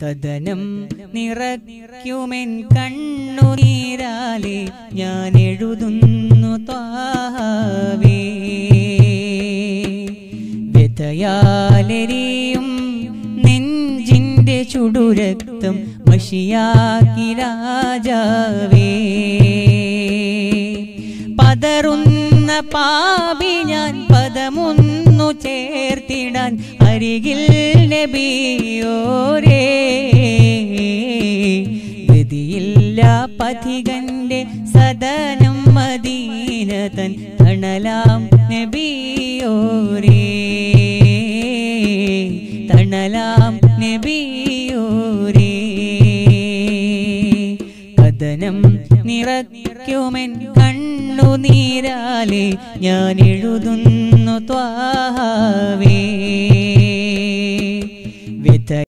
കഥനം നിറയ്ക്കുമെൻ കണ്ണുനീരാലെ ഞാൻ എഴുതുന്നു ത്വാവേ വ്യതയാലെരിയും നെഞ്ചിന്റെ ചുടുരക്തം മഷിയാക്കി രാജാവേ പതറുന്ന പാപി ഞാൻ പദമൊന്നു ചേർത്തിടാൻ അരികിൽ നബിയോരേ ഗതിയില്ല പഥികന്റെ സദനം മദീനതൻ തണലാം നബിയോരേ തണലാം നബിയോരേ കഥനം നിറയ്ക്കുമെൻ കണ്ണുനീരാലെ ഞാൻ എഴുതുന്നു ത്വാവേ